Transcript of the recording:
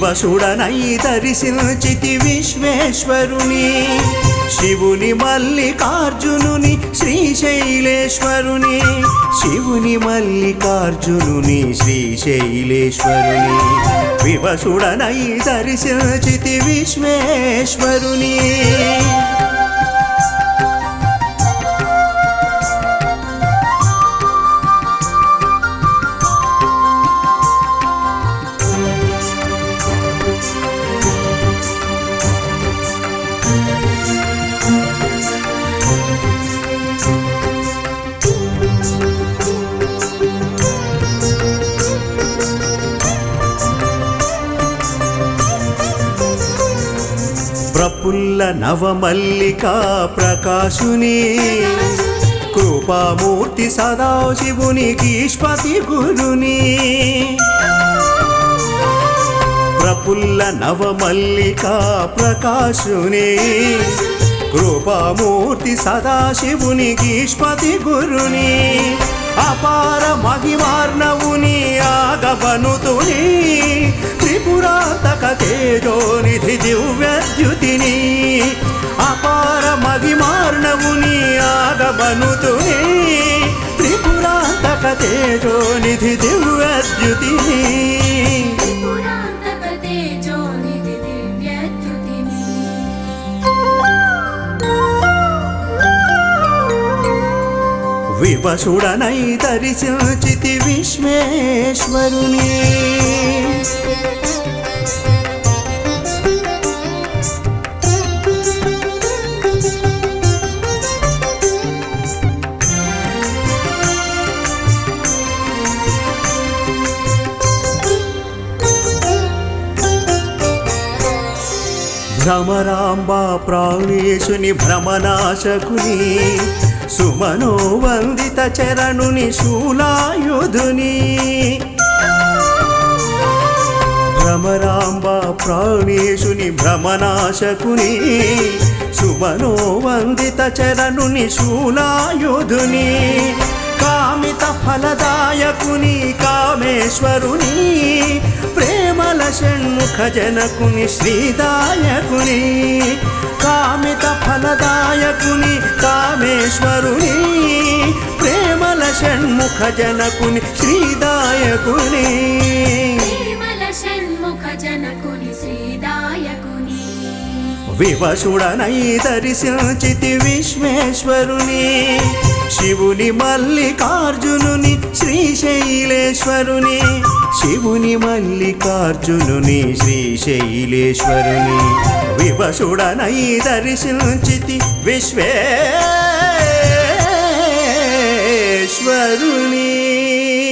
వివసుడనై దర్శించితి విశ్వేశ్వరుని శివుని మల్లికార్జునుని శ్రీశైలేశ్వరుని శివుని మల్లికార్జునుని శ్రీశైలేశ్వరుని వివసుడనై దర్శించితి విశ్వేశ్వరుని ప్రపుల్ల నవమల్లికా ప్రకాశుని కృపామూర్తి సదాశివుని గీష్పతి గురుని ప్రపుల్ల నవమల్లికా ప్రకాశుని కృపామూర్తి సదాశివుని గీష్పతి గురుని అపార మహిమార్ణవుని ఆగబనుతుని త్రిపురాతక తేజోనిధి దివ్యద్యుతిని అపార మహిమార్ణవుని ఆగబనుతుని త్రిపురాతక తేజోనిధి దివ్యద్యుతిని పురాంతక తేజోనిధి దివ్యద్యుతిని వివసుడనై దర్శించితి విశ్వేశ్వరుని భ్రమరాంబా ప్రాణేశుని భ్రమనాశకుని సుమనో వందిత చరణుని శూలాయుధుని భ్రమరాంబ ప్రాణేశుని భ్రమనాశకుని సుమనో వందిత చరణుని శూలాయుధుని కామిత ఫలదాయకుని కామేశ్వరుని ప్రేమల షణ్ముఖ జనకుని శ్రీదాయకుని కామిత ఫలదాయకుని కామేశ్వరుని ప్రేమల షణ్ముఖ జనకుని శ్రీదాయకుని ప్రేమల షణ్ముఖ జనకుని శ్రీదాయకుని వివసుడనై దర్శించితి విశ్వేశ్వరుని శివుని మల్లికార్జునుని శ్రీశైలేశ్వరుని శివుని మల్లికార్జునుని శ్రీశైలేశ్వరుని వివసుడనై దర్శించితి విశ్వేశ్వరుని